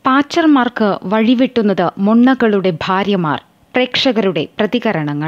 പാച്ചർമാർക്ക് വഴിവെട്ടുന്നത് മൊണ്ണകളുടെ ഭാര്യമാർ പ്രേക്ഷകരുടെ പ്രതികരണങ്ങൾ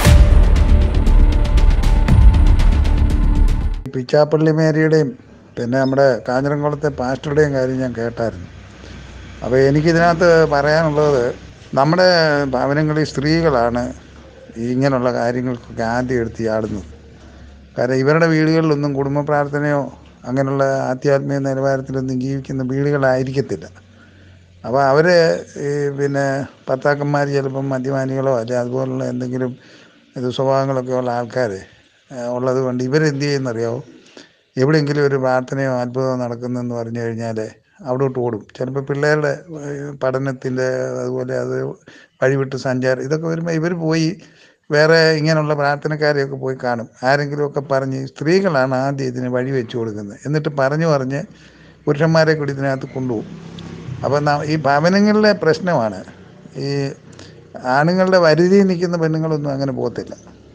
പിച്ചാപ്പള്ളി മേരിയുടെയും പിന്നെ നമ്മുടെ കാഞ്ഞിരംകുളത്തെ പാസ്റ്ററുടെയും കാര്യം ഞാൻ കേട്ടായിരുന്നു അപ്പോൾ എനിക്കിതിനകത്ത് പറയാനുള്ളത് നമ്മുടെ ഭവനങ്ങളിൽ സ്ത്രീകളാണ് ഇങ്ങനെയുള്ള കാര്യങ്ങൾക്കൊക്കെ ആദ്യം എടുത്ത് ചാടുന്നത് കാരണം ഇവരുടെ വീടുകളിലൊന്നും കുടുംബ പ്രാർത്ഥനയോ അങ്ങനെയുള്ള ആധ്യാത്മിക നിലവാരത്തിലൊന്നും ജീവിക്കുന്ന വീടുകളായിരിക്കത്തില്ല അപ്പോൾ അവർ ഈ പിന്നെ ഭർത്താക്കന്മാർ ചിലപ്പം മദ്യപാനികളോ അല്ലെ അതുപോലുള്ള എന്തെങ്കിലും ഇത് സ്വഭാവങ്ങളൊക്കെ ഉള്ള ആൾക്കാർ ഉള്ളത് കൊണ്ട് ഇവരെന്ത് ചെയ്യുന്നറിയാമോ എവിടെയെങ്കിലും ഒരു പ്രാർത്ഥനയോ അത്ഭുതമോ നടക്കുന്നെന്ന് പറഞ്ഞു കഴിഞ്ഞാൽ അവിടോട്ട് ഓടും ചിലപ്പോൾ പിള്ളേരുടെ പഠനത്തിൻ്റെ അതുപോലെ അത് വഴിവിട്ട് സഞ്ചാരം ഇതൊക്കെ വരുമ്പോൾ ഇവർ പോയി വേറെ ഇങ്ങനെയുള്ള പ്രാർത്ഥനക്കാരെയൊക്കെ പോയി കാണും ആരെങ്കിലുമൊക്കെ പറഞ്ഞ് സ്ത്രീകളാണ് ആദ്യം ഇതിന് വഴി വെച്ച് കൊടുക്കുന്നത് എന്നിട്ട് പറഞ്ഞു പറഞ്ഞ് പുരുഷന്മാരെ കൂടി ഇതിനകത്ത് കൊണ്ടുപോകും അപ്പം ഈ ഭവനങ്ങളിലെ പ്രശ്നമാണ് ഈ ആണുങ്ങളുടെ വരുതിയിൽ നിൽക്കുന്ന പെണ്ണുങ്ങളൊന്നും അങ്ങനെ പോകത്തില്ല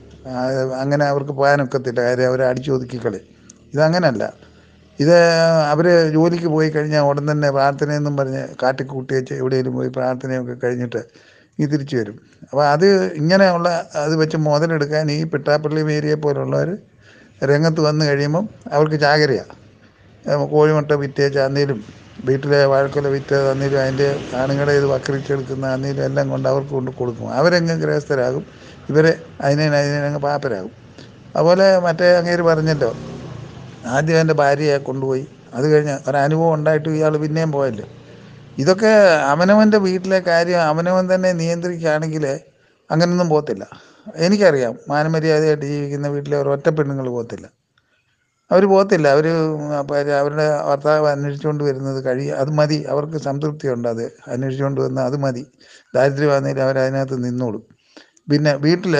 അങ്ങനെ അവർക്ക് പോകാനൊക്കത്തില്ല കാര്യം അവരെ അടിച്ചൊതുക്കി കളി ഇതങ്ങനല്ല ഇത് അവർ ജോലിക്ക് പോയി കഴിഞ്ഞാൽ ഉടൻ തന്നെ പ്രാർത്ഥനയെന്നും പറഞ്ഞ് കാട്ടിക്കൂട്ടി വെച്ച് എവിടെയെങ്കിലും പോയി പ്രാർത്ഥനയൊക്കെ കഴിഞ്ഞിട്ട് ഈ തിരിച്ചു വരും അപ്പോൾ അത് ഇങ്ങനെയുള്ള അത് വെച്ച് മുതലെടുക്കാൻ ഈ പിട്ടാപ്പള്ളി ഏരിയ പോലുള്ളവർ രംഗത്ത് വന്നു കഴിയുമ്പം അവർക്ക് ചാകരയാണ് കോഴിമുട്ട വിറ്റേച്ച് അന്നേലും വീട്ടിലെ വാഴക്കൊല വിറ്റ് അന്നേലും അതിൻ്റെ ആണുങ്ങളെ ഇത് വക്രിച്ചെടുക്കുന്ന അന്നേലും എല്ലാം കൊണ്ട് അവർക്ക് കൊണ്ട് കൊടുക്കും അവരങ്ങ് ഗൃഹസ്ഥരാകും ഇവരെ അതിനെ അതിനങ്ങ് പാപ്പരാകും അതുപോലെ മറ്റേ അങ്ങേര് പറഞ്ഞല്ലോ ആദ്യം എൻ്റെ ഭാര്യയെ കൊണ്ടുപോയി അത് കഴിഞ്ഞ് ഒരനുഭവം ഉണ്ടായിട്ട് ഇയാൾ പിന്നെയും പോയല്ലോ ഇതൊക്കെ അവനവൻ്റെ വീട്ടിലെ കാര്യം അവനവൻ തന്നെ നിയന്ത്രിക്കുകയാണെങ്കിൽ അങ്ങനെയൊന്നും പോകത്തില്ല എനിക്കറിയാം മാനമര്യാദയായിട്ട് ജീവിക്കുന്ന വീട്ടിലെ ഒരൊറ്റ പെണ്ണുങ്ങൾ പോകത്തില്ല അവർ പോകത്തില്ല അവർ അവരുടെ ഭർത്താവ് അന്വേഷിച്ചുകൊണ്ട് വരുന്നത് കഴി അത് മതി അവർക്ക് സംതൃപ്തിയുണ്ട് അത് അന്വേഷിച്ചുകൊണ്ട് വന്ന് അത് മതി ദാരിദ്ര്യമാണെങ്കിലും അവർ അതിനകത്ത് നിന്നോളും പിന്നെ വീട്ടിൽ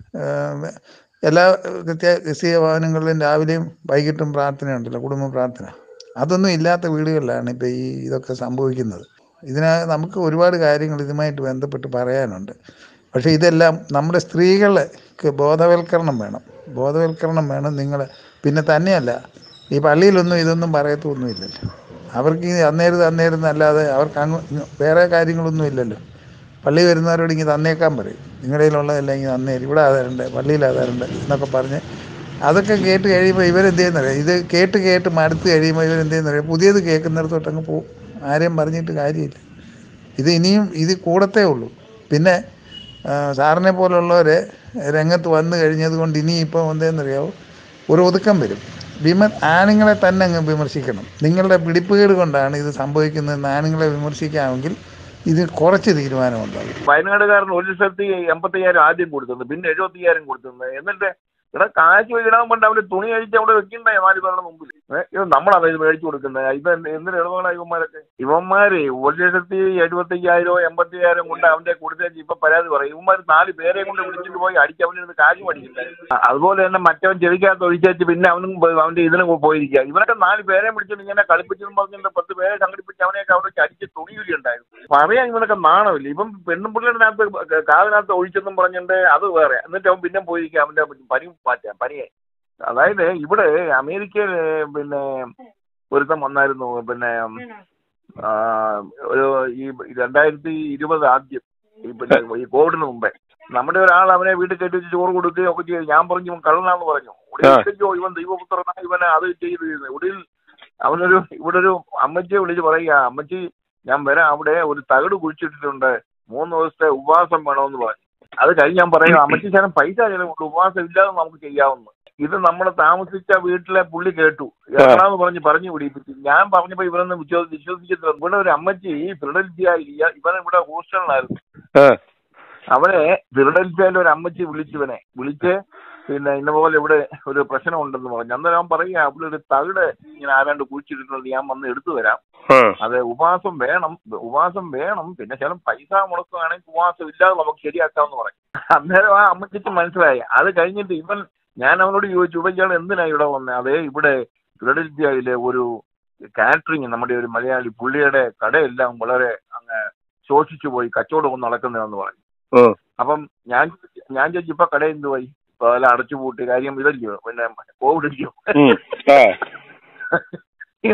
എല്ലാ ക്രിസ്തീയ ഭവനങ്ങളിലും രാവിലെയും വൈകിട്ടും പ്രാർത്ഥനയുണ്ടല്ലോ കുടുംബ പ്രാർത്ഥന അതൊന്നും ഇല്ലാത്ത വീടുകളിലാണ് ഇപ്പോൾ ഈ ഇതൊക്കെ സംഭവിക്കുന്നത് ഇതിന നമുക്ക് ഒരുപാട് കാര്യങ്ങൾ ഇതുമായിട്ട് ബന്ധപ്പെട്ട് പറയാനുണ്ട് പക്ഷേ ഇതെല്ലാം നമ്മുടെ സ്ത്രീകൾക്ക് ബോധവൽക്കരണം വേണം ബോധവൽക്കരണം വേണം നിങ്ങൾ പിന്നെ തന്നെയല്ല ഈ പള്ളിയിലൊന്നും ഇതൊന്നും പറയത്തൊന്നുമില്ലല്ലോ അവർക്ക് ഈ അന്നേരം അന്നേരം അല്ലാതെ അവർക്ക് അങ്ങ് വേറെ കാര്യങ്ങളൊന്നും ഇല്ലല്ലോ പള്ളി വരുന്നവരോട് ഇങ്ങനെ തന്നേക്കാൻ പറയും നിങ്ങളുടെ കയ്യിലുള്ളതെല്ലാം ഇങ്ങനെ തന്നേരും ഇവിടെ ആധാറുണ്ട് പള്ളിയിൽ ആധാറുണ്ട് എന്നൊക്കെ പറഞ്ഞ് അതൊക്കെ കേട്ട് കഴിയുമ്പോൾ ഇവരെന്ത് ചെയ്യുന്നറിയാം ഇത് കേട്ട് കേട്ട് മടുത്ത് കഴിയുമ്പോൾ ഇവരെന്ത് ചെയ്യുന്നറിയാം പുതിയത് കേൾക്കുന്നിടത്തോട്ട് അങ്ങ് പോകും ആരെയും പറഞ്ഞിട്ട് കാര്യമില്ല ഇത് ഇനിയും ഇത് കൂടത്തേ ഉള്ളൂ പിന്നെ സാറിനെ പോലുള്ളവർ രംഗത്ത് വന്നു കഴിഞ്ഞത് കൊണ്ട് ഇനിയിപ്പോൾ എന്തെന്നറിയാമോ ഒരു ഒതുക്കം വരും വിമ ആണുങ്ങളെ തന്നെ അങ്ങ് വിമർശിക്കണം നിങ്ങളുടെ പിടിപ്പുകേട് കൊണ്ടാണ് ഇത് സംഭവിക്കുന്നതെന്ന് ആണുങ്ങളെ വിമർശിക്കാമെങ്കിൽ ഇത് കുറച്ച് തീരുമാനമുണ്ടാകും വയനാടുകാരൻ ഒരു ലക്ഷത്തി എൺപത്തി അയ്യായിരം ആദ്യം കൊടുത്തത് പിന്നെ എഴുപത്തി അയ്യായിരം കൊടുത്തത് എന്നിട്ട് ഇവിടെ കാശ് ഇടാൻ കൊണ്ട് അവര് തുണി അഴിച്ച് അവിടെ വെക്കണ്ടേ നാല് പേരുടെ മുമ്പിൽ ഇത് നമ്മളാണ് ഇത് മേടിച്ചു കൊടുക്കുന്നത് ഇത് എന്തിനു ഇടപാടാ ഇവന്മാരൊക്കെ ഇവന്മാര് ഒരു ലക്ഷത്തി എഴുപത്തി അയ്യായിരോ എൺപത്തി അയ്യായിരം കൊണ്ട് അവന്റെ കൊടുത്തേച്ച് ഇപ്പൊ പരാതി പറയും ഇവന്മാർ നാല് പേരെ കൊണ്ട് വിളിച്ചിട്ട് പോയി അടിച്ച് അവന് കാശ് മേടിക്കണ്ടേ അതുപോലെ തന്നെ മറ്റവൻ ചെവിക്കകത്ത് ഒഴിച്ചേച്ച് പിന്നെ അവനും അവന്റെ ഇതിന് പോയിരിക്കുക ഇവനൊക്കെ നാല് പേരെ വിളിച്ചിട്ട് ഇങ്ങനെ കളിപ്പിച്ചെന്ന് പറഞ്ഞിട്ട് പത്ത് പേരെ സംഘടിപ്പിച്ച് അവനെയൊക്കെ അവിടെ അടിച്ച് തുണിയുലി ഉണ്ടായിരുന്നു പറയാൻ ഇവനൊക്കെ നാണമില്ല ഇവൻ പെണ്ണും പിള്ളേരിനകത്ത് കാതിനകത്ത് ഒഴിച്ചെന്നും പറഞ്ഞിട്ട് അത് വേറെ എന്നിട്ട് അവൻ പിന്നെ പോയിരിക്കുക അവന്റെ പനി മാറ്റാൻ പനിയെ അതായത് ഇവിടെ അമേരിക്കയിൽ പിന്നെ ഒരുത്തം വന്നായിരുന്നു പിന്നെ ഒരു ഈ രണ്ടായിരത്തി ഇരുപത് ആദ്യം ഈ പിന്നെ ഈ കോവിഡിന് മുമ്പേ നമ്മുടെ ഒരാൾ അവനെ വീട്ടിൽ കയറ്റി വെച്ച് ചോറ് കൊടുക്കുകയോ ഒക്കെ ചെയ്തു ഞാൻ പറഞ്ഞു ഇവൻ കള്ളനാന്ന് പറഞ്ഞു ഒടിയോ ഇവൻ ദൈവപുത്രനാ ഇവനെ അത് ചെയ്ത് ഒടുവിൽ അവനൊരു ഇവിടെ ഒരു അമ്മച്ചിയെ വിളിച്ച് പറയുക അമ്മച്ചി ഞാൻ വരാം അവിടെ ഒരു തകിട് കുഴിച്ചിട്ടിട്ടുണ്ട് മൂന്ന് ദിവസത്തെ ഉപവാസം വേണമെന്ന് പറഞ്ഞു അത് കഴിഞ്ഞ് ഞാൻ പറയും അമ്മച്ചി ശരം പൈസ ചിലവുണ്ട് ഉപവാസം ഇല്ലാതെ നമുക്ക് ചെയ്യാവുന്നു ഇത് നമ്മൾ താമസിച്ച വീട്ടിലെ പുള്ളി കേട്ടു എറണാന്ന് പറഞ്ഞ് പറഞ്ഞു പിടിപ്പിച്ചു ഞാൻ പറഞ്ഞപ്പോ ഇവരൊന്നും വിശ്വസി വിശ്വസിച്ചിട്ടില്ല ഇവിടെ ഒരു അമ്മച്ചി ഫിലഡൽഫിയ ഇവൻ ഇവിടെ ഹോസ്റ്റലിലായിരുന്നു അവനെ ഫിലഡൽഫിയയിലെ ഒരു അമ്മച്ചി വിളിച്ചവനെ വിളിച്ച് പിന്നെ ഇന്ന പോലെ ഇവിടെ ഒരു പ്രശ്നം ഉണ്ടെന്ന് പറഞ്ഞു അന്നേരം അവൻ പറയാ അവിടെ ഒരു തകിട് ഇങ്ങനെ ആരാണ്ട് കുഴിച്ചിട്ടിട്ടുണ്ട് ഞാൻ വന്ന് എടുത്തു തരാം അത് ഉപവാസം വേണം ഉപവാസം വേണം പിന്നെ ചില പൈസ മുടക്കുകയാണെങ്കിൽ ഉപവാസം ഇല്ലാതെ നമുക്ക് ശരിയാക്കാമെന്ന് പറയും അന്നേരം ആ അമ്മച്ചിക്ക് മനസ്സിലായി അത് കഴിഞ്ഞിട്ട് ഇവൻ ഞാൻ അവനോട് ചോദിച്ചു ഇവൻ ഇയാൾ എന്തിനാ ഇവിടെ വന്നത് അതേ ഇവിടെ ഫിലഡൽഫിയയിലെ ഒരു കാറ്ററിംഗ് നമ്മുടെ ഒരു മലയാളി പുള്ളിയുടെ കടയെല്ലാം വളരെ അങ്ങ് ശോഷിച്ചു പോയി കച്ചവടമൊന്നും നടക്കുന്നതെന്ന് പറഞ്ഞു അപ്പം ഞാൻ ഞാൻ ചോദിച്ചു ഇപ്പൊ കട എന്തുവായി ഇപ്പൊ അതെല്ലാം അടച്ചുപൂട്ടി കാര്യം ഇതല്ലയോ പിന്നെ കോവിഡ് ഇല്ലയോ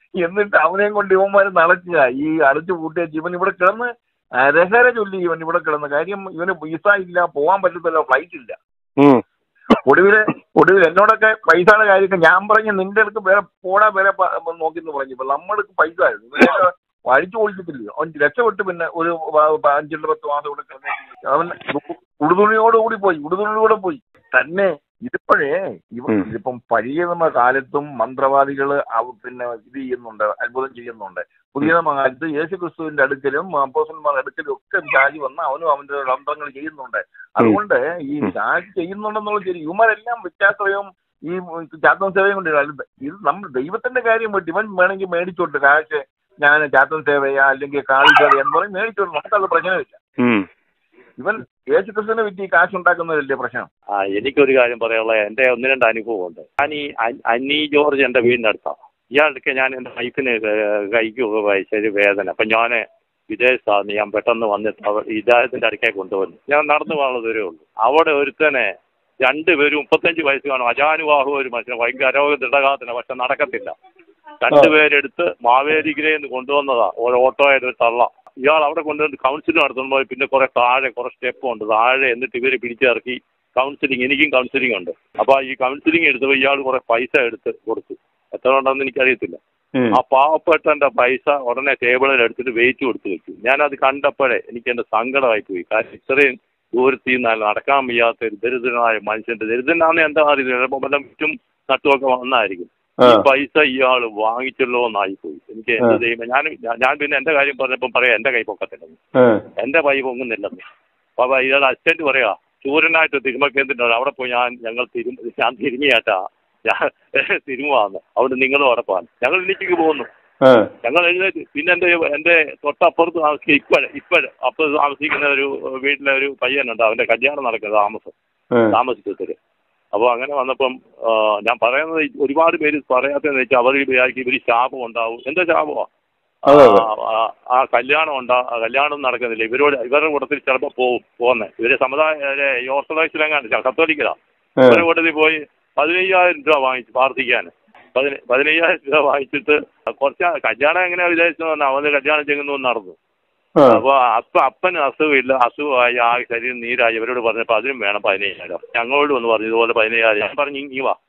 എന്നിട്ട് അവനെയും കൊണ്ട് ഇവന്മാര് നടക്കുക ഈ അടച്ചു പൂട്ടിയ ഇവൻ ഇവിടെ കിടന്ന് രഹര ചൊല്ലി ഇവൻ ഇവിടെ കിടന്ന് കാര്യം ഇവന് വിസ ഇല്ല പോകാൻ പറ്റത്തില്ല ഫ്ലൈറ്റ് ഇല്ല ഉം. ഒടുവില് ഒടുവിൽ എന്നോടൊക്കെ പൈസയുടെ കാര്യമൊക്കെ ഞാൻ പറഞ്ഞു നിന്റെ അടുത്ത് വേറെ പോടാ വേറെ നോക്കിന്ന് പറഞ്ഞു ഇപ്പൊ നമ്മൾക്ക് പൈസ ആയിരുന്നു ഇവനൊക്കെ അടിച്ചു പൊളിക്കത്തില്ലയോ അവൻ രക്ഷപ്പെട്ട് പിന്നെ ഒരു പ- പ- അഞ്ചെട്ട് പത്ത് മാസം ഇവിടെ കിടന്നു അവൻ ഉടുതുണിയോടുകൂടി പോയി ഉടുതുണിയോടെ പോയി തന്നെ ഇതിപ്പോഴേ ഇവ ഉം. ഇതിപ്പം പഴയ നമ്മ കാലത്തും മന്ത്രവാദികള് അവ- പിന്നെ ഇത് ചെയ്യുന്നുണ്ട് അത്ഭുതം ചെയ്യുന്നുണ്ട് പുതിയ നമ്മ കാലത്ത് യേശു ക്രിസ്തുവിന്റെ അടുക്കലും അപ്പോസന്മാരുടെ അടുക്കലും ഒക്കെ ചാരി വന്ന് അവനും അവന്റെ തന്ത്രങ്ങൾ ചെയ്യുന്നുണ്ട് അതുകൊണ്ട് ഈ ചാരി ചെയ്യുന്നുണ്ടെന്നുള്ള ശരി ഇവന്മാരെല്ലാം വ്യത്യാസവും ഈ ചാത്തൻ സേവയും കൊണ്ട് അല്ല ഇത് നമ്മൾ ദൈവത്തിന്റെ കാര്യം വിട്ട് ഇവൻ വേണമെങ്കിൽ മേടിച്ചോട്ട് കാശ് ഞാൻ ചാത്തൻ സേവയാ അല്ലെങ്കിൽ കാളി സേവയ എന്ന് പറയും മേടിച്ചോട്ട് നമുക്കത് പ്രശ്നമില്ല ഉം. ഇവൻ യേശു ക്രിസ്തുവിനെ വിറ്റ് ഈ കാശ് ഉണ്ടാക്കുന്നതല്ലേ പ്രശ്നം ആ എനിക്കൊരു കാര്യം പറയാനുള്ള എൻ്റെ ഒന്ന് രണ്ട് അനുഭവമുണ്ട് ഞാൻ ഈ അൻ- അന്നി ജോർജ് എൻ്റെ വീടിൻ്റെ അടുത്താണ് ഇയാൾക്ക് ഞാൻ എൻ്റെ വൈഫിന് കൈക്ക് ശരി വേദന അപ്പം ഞാൻ വിദേശത്താണ് ഞാൻ പെട്ടെന്ന് വന്നിട്ട് അവ ഇദ്ദേഹത്തിൻ്റെ അടുക്കേ കൊണ്ടുവന്നു ഞാൻ നടന്നു പോകാനുള്ള ദൂരമേ ഉള്ളൂ അവിടെ ഒരുത്തനെ രണ്ടുപേരും മുപ്പത്തഞ്ച് വയസ്സ് കാണും അജാനുവാഹു ഒരു മനുഷ്യൻ ഭയങ്കര അരോഗ്യ ദൃഢഘാതന പക്ഷെ നടക്കത്തില്ല രണ്ടുപേരെടുത്ത് മാവേലിക്കരയിൽ കൊണ്ടുവന്നതാ ഒരു ഓട്ടോയുടെ ഒരു തള്ള ഇയാൾ അവിടെ കൊണ്ടുവന്ന് കൗൺസിലിംഗ് നടത്തുമ്പോൾ പിന്നെ കുറെ താഴെ കുറെ സ്റ്റെപ്പ് ഉണ്ട് താഴെ എന്നിട്ട് ഇവര് പിടിച്ചിറക്കി കൗൺസിലിംഗ് എനിക്കും കൗൺസിലിംഗ് ഉണ്ട് അപ്പൊ ഈ കൗൺസിലിംഗ് എടുത്തപ്പോൾ ഇയാൾ കുറെ പൈസ എടുത്ത് കൊടുത്തു എത്ര ഉണ്ടെന്ന് എനിക്കറിയത്തില്ല ഉം. ആ പാവപ്പെട്ടന്റെ പൈസ ഉടനെ ടേബിളിൽ എടുത്തിട്ട് വെയിറ്റ് കൊടുത്ത് വെച്ചു ഞാനത് കണ്ടപ്പോഴേ എനിക്ക് എന്റെ സങ്കടമായി പോയി കാരണം ഇത്രയും ദൂരത്തിൽ നിന്ന് നടക്കാൻ വയ്യാത്ത ഒരു ദരിദ്രനായ മനുഷ്യന്റെ ദരിദ്രനാന്ന് എന്താ അറിയില്ല ചിലപ്പോൾ വല്ല ചുറ്റും നട്ടുമൊക്കെ വന്നായിരിക്കും ഈ പൈസ ഇയാൾ വാങ്ങിച്ചല്ലോ എന്നായി പോയി എനിക്ക് എന്ത് ദൈവം ഞാൻ ഞാൻ പിന്നെ എന്റെ കാര്യം പറഞ്ഞപ്പോൾ പറയാം എന്റെ കൈ പൊക്കത്തില്ലെന്ന് എന്റെ കൈ പൊങ്ങുന്നില്ലെന്ന് അപ്പൊ ഇയാൾ അസിസ്റ്റന്റ് പറയാ ചൂരനായിട്ട് തിരുമ കേന്ദ്രത്തിനുണ്ട് അവിടെ പോയി ഞാൻ ഞങ്ങൾ തിരും ഞാൻ തിരുമിയാട്ടാ ഞാൻ തിരുമുവാന്ന് അവിടെ നിങ്ങളും അവിടെ പോകാൻ ഞങ്ങൾ ഇല്ലിക്ക് പോകുന്നു ഞങ്ങൾ എഴുന്നേറ്റ് പിന്നെ എന്റെ എന്റെ തൊട്ടപ്പുറത്ത് താമസിക്കുക ഇപ്പോഴ് ഇപ്പോഴ് അപ്പുറത്ത് താമസിക്കുന്ന ഒരു വീട്ടിലെ ഒരു പയ്യനുണ്ട് അവന്റെ കല്യാണം നടക്കുന്ന താമസം താമസിക്കത്തില് അപ്പോൾ അങ്ങനെ വന്നപ്പം ആ, ഞാൻ പറയുന്നത് ഈ ഒരുപാട് പേര് പറയാത്തതെന്ന് വെച്ചാൽ അവർ വിചാരിക്കും ഇവര് ശാപം ഉണ്ടാവും എന്താ ശാപമാ ആ, അതെ, അതെ. ആ, ആ കല്യാണം ഉണ്ടാ ആ കല്യാണം നടക്കുന്നില്ല ഇവരോട് ഇവരുടെ കൂട്ടത്തിൽ ചിലപ്പോൾ പോകും പോകുന്നത് ഇവര് സമുദായ ഈ ഓർത്തഡോക്സിലെങ്ങാണ്ട് കത്തോലിക്കലാ ഇവരുടെ കൂട്ടത്തിൽ പോയി പതിനയ്യായിരം രൂപ വാങ്ങിച്ചു പ്രാർത്ഥിക്കാൻ പതിന പതിനയ്യായിരം രൂപ വാങ്ങിച്ചിട്ട് കുറച്ച് കല്യാണം എങ്ങനെയാ വിചാരിച്ചെന്ന് പറഞ്ഞാൽ അവന് കല്യാണം ചെങ്ങുന്നു നടന്നു അപ്പൊ അപ്പ അപ്പന് അസുഖമില്ല അസുഖമായി ആ ശരീരം നീരായി ഇവരോട് പറഞ്ഞപ്പോൾ അതിനും വേണം പതിനയ്യായിരം ഞങ്ങളോട് വന്ന് പറഞ്ഞു ഇതുപോലെ പതിനയ്യായിരം ഞാൻ പറഞ്ഞു ഇങ്ങി വാ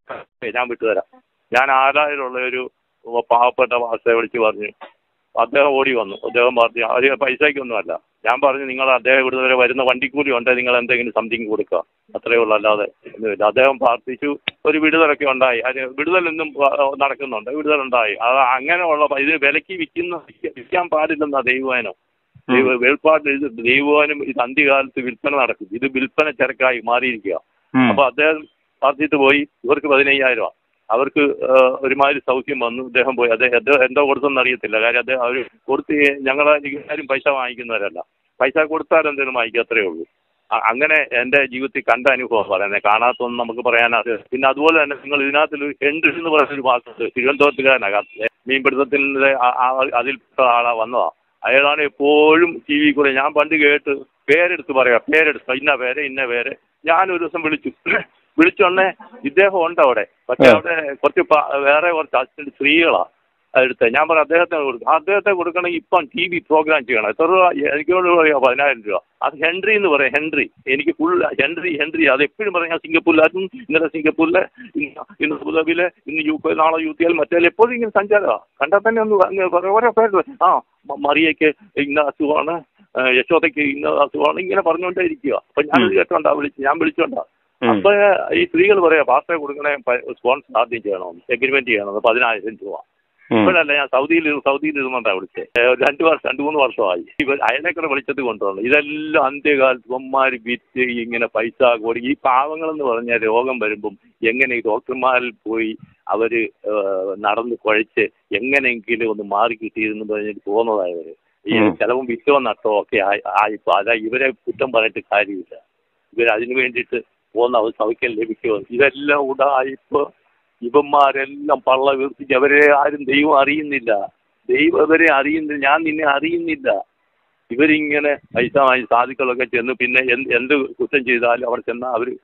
ഞാൻ വിട്ടുതരാം ഞാൻ ആരായിലുള്ള ഒരു പാവപ്പെട്ട വാസത്തെ വിളിച്ച് പറഞ്ഞു അദ്ദേഹം ഓടി വന്നു അദ്ദേഹം പറഞ്ഞു അത് പൈസയ്ക്കൊന്നുമല്ല ഞാൻ പറഞ്ഞു നിങ്ങൾ അദ്ദേഹം ഇവിടുന്ന് വരെ വരുന്ന വണ്ടിക്കൂലി ഉണ്ട് നിങ്ങൾ എന്തെങ്കിലും സംതിങ് കൊടുക്കുക അത്രയേ ഉള്ളൂ അല്ലാതെ ഒന്നുമില്ല അദ്ദേഹം പ്രാർത്ഥിച്ചു ഒരു വിടുതലൊക്കെ ഉണ്ടായി അത് വിടുതലൊന്നും നടക്കുന്നുണ്ട് വിടുതലുണ്ടായി അത് അങ്ങനെയുള്ള പ- ഇത് വിലക്ക് വിൽക്കുന്ന വിൽക്കാൻ പാടില്ലെന്നാ ദൈവവാനം ദൈവ വെളിപ്പാട് ഇത് ദൈവവാനും ഇത് അന്ത്യകാലത്ത് വിൽപ്പന നടക്കും ഇത് വിൽപ്പന ചരക്കായി മാറിയിരിക്കുക അപ്പൊ അദ്ദേഹം പ്രാർത്ഥിച്ചിട്ട് പോയി ഇവർക്ക് പതിനയ്യായിരം അവർക്ക് ആ, ഒരുമാതിരി സൗഖ്യം വന്നു അദ്ദേഹം പോയി അദ്ദേഹം അദ്ദേഹം എന്തോ കൊടുത്തെന്ന് അറിയത്തില്ല കാര്യം അദ്ദേഹം അവർ കൊടുത്ത് ഞങ്ങൾ ആരും പൈസ വാങ്ങിക്കുന്നവരല്ല പൈസ കൊടുത്താൽ എന്തെങ്കിലും വാങ്ങിക്കും അത്രേ ഉള്ളൂ അ- അങ്ങനെ എൻ്റെ ജീവിതത്തിൽ കണ്ട അനുഭവം പറയുന്നത് കാണാത്തൊന്നും നമുക്ക് പറയാനത് പിന്നെ അതുപോലെ തന്നെ നിങ്ങൾ ഇതിനകത്തിൽ ഹെൻറി എന്ന് പറയുന്ന ഒരു വാക്കുണ്ട് തിരുവനന്തപുരത്തുകാരനകത്ത് മീൻപിടുത്തത്തിൻ്റെ അതിൽപ്പെട്ട ആളാ വന്നതാ അയാളാണ് എപ്പോഴും ടി വി കൂടെ ഞാൻ പണ്ട് കേട്ട് പേരെടുത്ത് പറയാം പേരെടുത്ത് ഇന്ന പേര് ഇന്ന പേര് ഞാൻ ഒരു ദിവസം വിളിച്ചു വിളിച്ചോണ്ടേ ഇദ്ദേഹം ഉണ്ട് അവിടെ പക്ഷെ അവിടെ കുറച്ച് പ- വേറെ കുറച്ച് അസിസ്റ്റന്റ് സ്ത്രീകളാ എടുത്ത് ഞാൻ പറഞ്ഞു അദ്ദേഹത്തിന് കൊടുക്കും അദ്ദേഹത്തെ കൊടുക്കണമെങ്കിൽ ഇപ്പം ടി വി പ്രോഗ്രാം ചെയ്യണം എത്ര രൂപ എനിക്കോട് പറയാം പതിനായിരം രൂപ അത് ഹെൻറി എന്ന് പറയാം ഹെൻറി എനിക്ക് ഫുൾ ഹെൻറി ഹെൻറി അത് എപ്പോഴും പറയാം ഞാൻ സിംഗപ്പൂരിലായിരുന്നു ഇന്നലെ സിംഗപ്പൂരിലെ ഇന്ന് ഇന്ന് അബുദാബിയിലെ ഇന്ന് യു കെ നാളെ യു കെയിൽ മറ്റേ എപ്പോഴും ഇങ്ങനെ സഞ്ചാരമാണ് കണ്ടാൽ തന്നെ ഒന്ന് അങ്ങ് കുറെ- ഓരോ പേര് ആ മ- മറിയയ്ക്ക് ഇന്ന അസുഖമാണ് ആ, യശോദയ്ക്ക് ഇന്ന അസുഖമാണ് ഇങ്ങനെ പറഞ്ഞുകൊണ്ടേ ഇരിക്കുക അപ്പൊ ഞാനത് കേട്ടോണ്ടാ വിളിച്ച് ഞാൻ വിളിച്ചോണ്ടാ അപ്പൊ ഈ സ്ത്രീകൾ പറയാ പാസ്ത കൊടുക്കണേ സ്പോൺസർ ആദ്യം ചെയ്യണമെന്ന് എഗ്രിമെന്റ് ചെയ്യണമെന്ന് പതിനായിരം രൂപ ഇപ്പോഴല്ല ഞാൻ സൗദിയിൽ സൗദിയിൽ ഇരുന്നുണ്ടാ വിളിച്ചത് ഏ, ഒരു രണ്ട് വർഷം രണ്ട് മൂന്ന് വർഷമായി ഇവർ അയലേക്കൂടെ വിളിച്ചത് കൊണ്ടുവന്നു ഇതെല്ലാം അന്ത്യകാലത്ത് ഇവന്മാർ വിറ്റ് ഇങ്ങനെ പൈസ കൊടുക്കും ഈ പാവങ്ങളെന്ന് പറഞ്ഞാൽ രോഗം വരുമ്പം എങ്ങനെ ഈ ഡോക്ടർമാരിൽ പോയി അവര് ഏ, നടന്ന് കുഴച്ച് എങ്ങനെയെങ്കിലും ഒന്ന് മാറി കിട്ടിയിരുന്നു പറഞ്ഞിട്ട് പോകുന്നതായവര് ഈ ചിലവും വിറ്റോ നട്ടോ ഒക്കെ ആയി ആയിപ്പോ അതാ ഇവരെ കുറ്റം പറഞ്ഞിട്ട് കാര്യമില്ല ഇവർ അതിനു വേണ്ടിയിട്ട് പോകുന്ന അവർ സൗഖ്യം ലഭിക്കുമോ ഇതെല്ലാം ഉടായിപ്പോ ഇവന്മാരെല്ലാം പള്ള വീർത്തിച്ച് അവരെ ആരും ദൈവം അറിയുന്നില്ല ദൈവം അവരെ അറിയുന്നില്ല ഞാൻ നിന്നെ അറിയുന്നില്ല ഇവരിങ്ങനെ പൈസ വാങ്ങി സാധുക്കളൊക്കെ ചെന്ന് പിന്നെ എന്ത് എന്ത് കുറ്റം ചെയ്താലും അവിടെ ചെന്നാൽ അവർ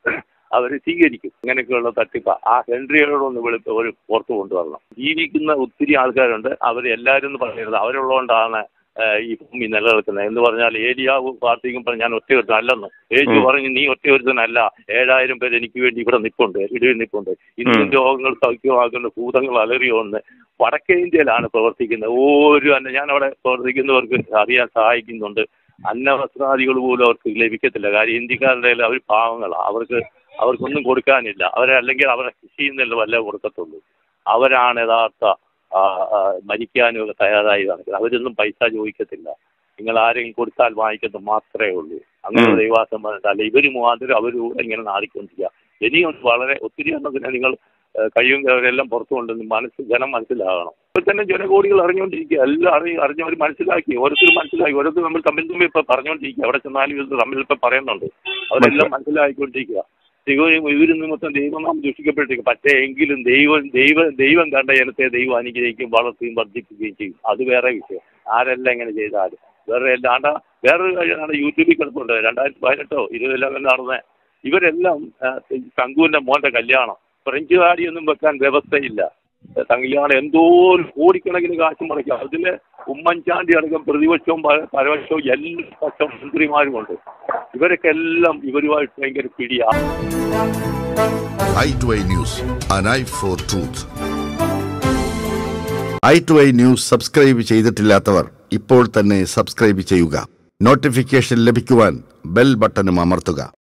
അവർ സ്വീകരിക്കും ഇങ്ങനെയൊക്കെയുള്ള തട്ടിപ്പ ആ ഹെൻറിയോടൊന്ന് വെളി ഒരു പുറത്തു കൊണ്ടുവരണം ജീവിക്കുന്ന ഒത്തിരി ആൾക്കാരുണ്ട് അവർ എല്ലാവരും എന്ന് പറയരുത് അവരുള്ളതുകൊണ്ടാണ് ഏഹ്, ഈ ഭൂമി നിലനിൽക്കുന്നത് എന്ന് പറഞ്ഞാൽ ഏലിയാവ് പാർട്ടിക്കും പറഞ്ഞ് ഞാൻ ഒറ്റ ഒരുത്തനല്ലെന്ന് യേശു പറഞ്ഞു നീ ഒറ്റ ഒരുത്തനല്ല ഏഴായിരം പേര് എനിക്ക് വേണ്ടി ഇവിടെ നിൽപ്പുണ്ട് ഇടയിൽ നിൽപ്പുണ്ട് ഇന്നും രോഗങ്ങൾ സൗഖ്യമാക്കുന്ന ഭൂതങ്ങൾ അലറിയോന്ന് വടക്കേ ഇന്ത്യയിലാണ് പ്രവർത്തിക്കുന്നത് ഒരു അന്ന ഞാൻ അവിടെ പ്രവർത്തിക്കുന്നവർക്ക് അറിയാൻ സഹായിക്കുന്നുണ്ട് അന്നവസ്ത്രാദികൾ പോലും അവർക്ക് ലഭിക്കത്തില്ല കാര്യം ഇന്ത്യക്കാരുടെ അവർ പാവങ്ങളാണ് അവർക്ക് അവർക്കൊന്നും കൊടുക്കാനില്ല അവരെ അല്ലെങ്കിൽ അവരെ കൃഷിയിൽ നിന്നല്ല വല്ല കൊടുക്കത്തുള്ളൂ അവരാണ് യഥാർത്ഥ ആ, ആ, മരിക്കാനും ഒക്കെ തയ്യാറായി നടക്കുന്നത് അവരൊന്നും പൈസ ചോദിക്കത്തില്ല നിങ്ങൾ ആരെങ്കിലും കൊടുത്താൽ വാങ്ങിക്കുന്നത് മാത്രമേ ഉള്ളൂ അങ്ങനെ ഉം. ദൈവാസം പറഞ്ഞിട്ട് അല്ല ഇവർ മുഖാന്തരം അവരൂടെ ഇങ്ങനെ നാടിക്കൊണ്ടിരിക്കുക ഇനിയും വളരെ ഒത്തിരി എണ്ണത്തിന് നിങ്ങൾ കഴിയും അവരെല്ലാം പുറത്തു കൊണ്ടുവന്ന് മനസ്സ് ജനം മനസ്സിലാകണം ഇപ്പൊ തന്നെ ജനകോടികൾ അറിഞ്ഞുകൊണ്ടിരിക്കുക എല്ലാം അറിഞ്ഞ അറിഞ്ഞവർ മനസ്സിലാക്കി ഓരോരുത്തർ മനസ്സിലാക്കി ഓരോരുത്തർ നമ്മൾ തമ്മിൽ തമ്മിൽ ഇപ്പൊ പറഞ്ഞുകൊണ്ടിരിക്കുക അവിടെ ചെന്നാലും ഇത് തമ്മിൽ ഇപ്പൊ പറയുന്നുണ്ട് അവരെല്ലാം മനസ്സിലാക്കിക്കൊണ്ടിരിക്കുക ദൈവം ഇവര് നിമിത്തം ദൈവനാം ദൂഷിക്കപ്പെട്ടിരിക്കും പക്ഷേ എങ്കിലും ദൈവം ദൈവ ദൈവം കണ്ട ജനത്തെ ദൈവം അനുഗ്രഹിക്കും വളർത്തുകയും വർദ്ധിപ്പിക്കുകയും ചെയ്യും അത് വേറെ വിഷയം ആരെല്ലാം ഇങ്ങനെ ചെയ്താലും വേറെ അല്ലാണ്ട് വേറൊരു കാര്യമാണ് യൂട്യൂബിൽ കിടപ്പുണ്ട് രണ്ടായിരത്തി പതിനെട്ടോ ഇരുപതിലോ നടന്ന ഇവരെല്ലാം ആ, ശംഖുവിന്റെ മോന്റെ കല്യാണം ഫ്രഞ്ച് കാടിയൊന്നും വെക്കാൻ വ്യവസ്ഥയില്ല കല്യാണം എന്തോ ഒരു കോടിക്കണക്കിന് കാശ് മുടക്കും അതില് ഉമ്മൻചാണ്ടി അടക്കം പ്രതിപക്ഷവും പ- പരപക്ഷവും എല്ലാ പക്ഷം മന്ത്രിമാരുമുണ്ട് ഇവരൊക്കെ എല്ലാം ഇവരുമായിട്ട് ഭയങ്കര പിടിയാ I to I news an eye for truth I to I news subscribe ചെയ്തിട്ടില്ലാത്തവർ ഇപ്പോൾ തന്നെ സബ്സ്ക്രൈബ് ചെയ്യുക നോട്ടിഫിക്കേഷൻ ലഭിക്കുവാൻ ബെൽ ബട്ടണും അമർത്തുക